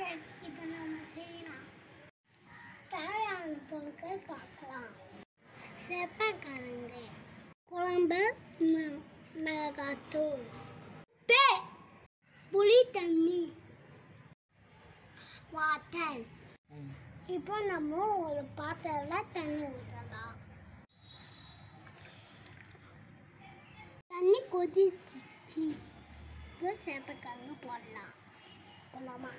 Friend இப்போ நம்ம செய்யலாம் தேவையான பொருட்கள் பார்க்கலாம் செப்பக்காரங்க குழம்பு மி- மிளகாத்தூள் பே புளி தண்ணி வாட்டர் இப்போ நம்ம ஒரு பாத்திரத்தில் தண்ணி ஊற்றலாம் தண்ணி கொதிச்சிச்சு இப்போ சேப்பக்கிழங்கு போடலாம் போடலாமா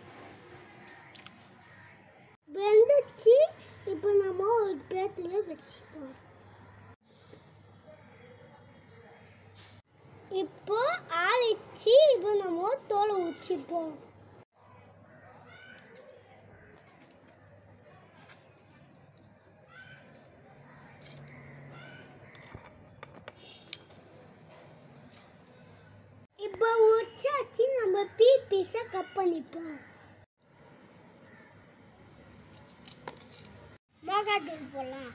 வெந்துச்சு இப்போ நம்ம ஒரு பேத்தில் வச்சுப்போம் இப்போ ஆறிச்சு இப்போ நம்ம தோலை உச்சிப்போம் இப்போ உச்சாச்சு நம்ம பீ பீஸை கட் பண்ணிப்போம் மிளகாத்தூள் போடலாம்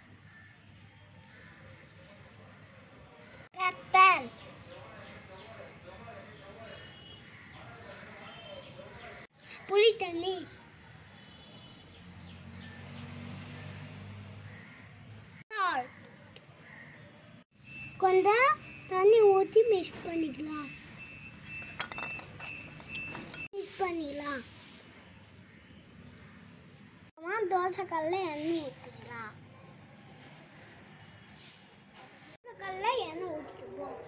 பெப்பர் புளி தண்ணி salt. கொஞ்சம் தண்ணி ஊற்றி மிக்ஸ் பண்ணிக்கலாம் மிக்ஸ் பண்ணிக்கலாம் அப்புறமா தோசைக்கல்ல எண்ணெய் ஊற்றிக்கலாம் தோசைக்கல்ல எண்ணெய் ஊற்றிக்குவோம்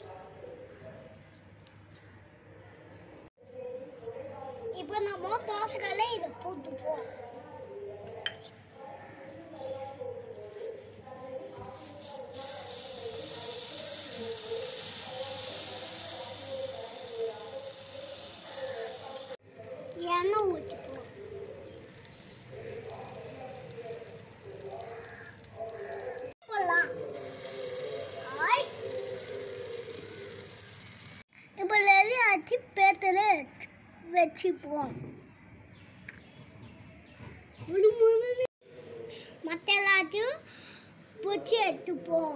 இப்போ நம்ம தோசைக்கல்ல இதை போட்டுப்போம் எண்ணெய் ஊற்றிப்போம் போடலாம் ஆய். இப்போ ரெடி ஆச்சு பேத்தில் வச்சுப்போம் மற்ற எல்லாத்தையும் பிடிச்சி எடுத்துப்போம்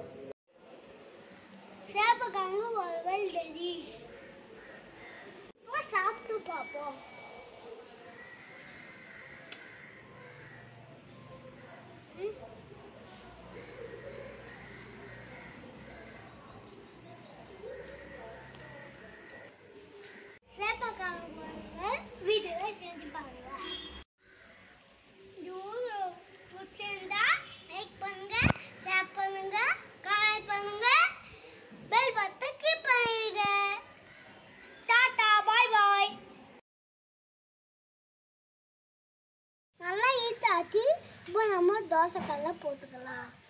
சேப்பக்கிழங்கு ஒரு ரெடி இப்போ சாப்பிட்டு பார்ப்போம் ம். சேப்பக்கிழங்கு வீடியோவை செஞ்சு பாருங்க இந்த ஊரு பிடிச்சிருந்தா லைக் பண்ணுங்க ஷேர் பண்ணுங்க கமெண்ட் பண்ணுங்க பெல் பட்டனை கிளிக் பண்ணிடுங்க டாடா பாய் பாய் நல்லா ஈட்டாச்சு இப்போ நம்ம தோசை கல்ல போட்டுக்கலாம்